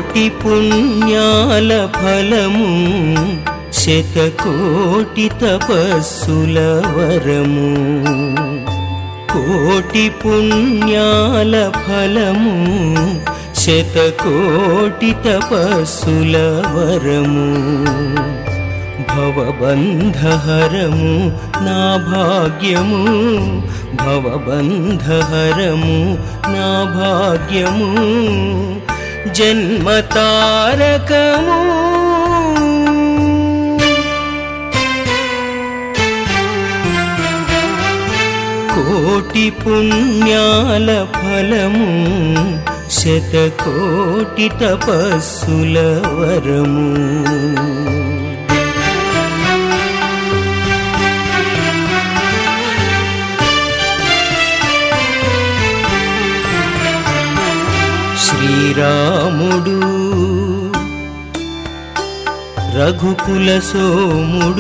కోటి పుణ్యాల ఫలము శతకోటి తపస్సుల వరము కోటి పుణ్యాల ఫలము శతకోటి తపస్సుల వరము భవబంధహరము నా భాగ్యము భవబంధహరము నా భాగ్యము జన్మతారకము కోటి పుణ్యాల ఫలము శతకోటి తపస్సుల వరము శ్రీరాముడు రఘుకుల సోముడు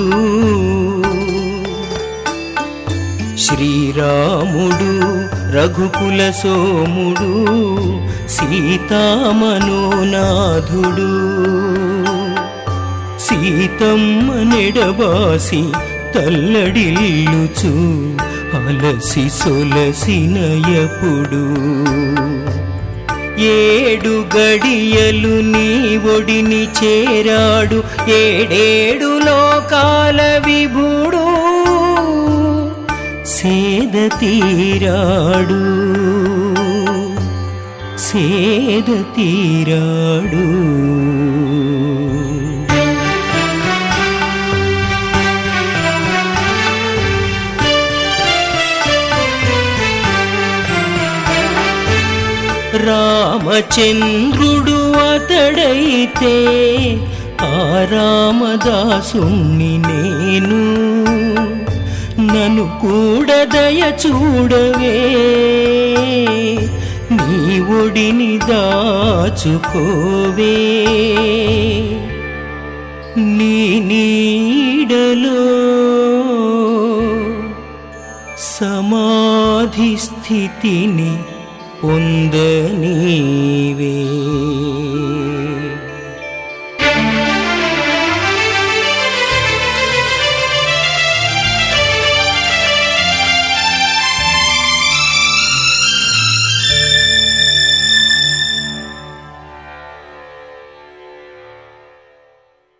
శ్రీరాముడు రఘుకుల సోముడు సీతామనోనాథుడు సీతమ్మ నెడబాసి తల్లడిల్లుచు అలసి సొలసినయపుడు ఏడు గడియలు నీ ఒడిని చేరాడు ఏడేడు లోకాల విభుడు సేద తీరాడు సేద తీరాడు రామచంద్రుడు అతడైతే ఆ రామదాసుణ్ణి నేను నన్ను కూడా దయ చూడవే నీ ఒడిని దాచుకోవే నీ నీడలో సమాధి స్థితిని పొందనీవే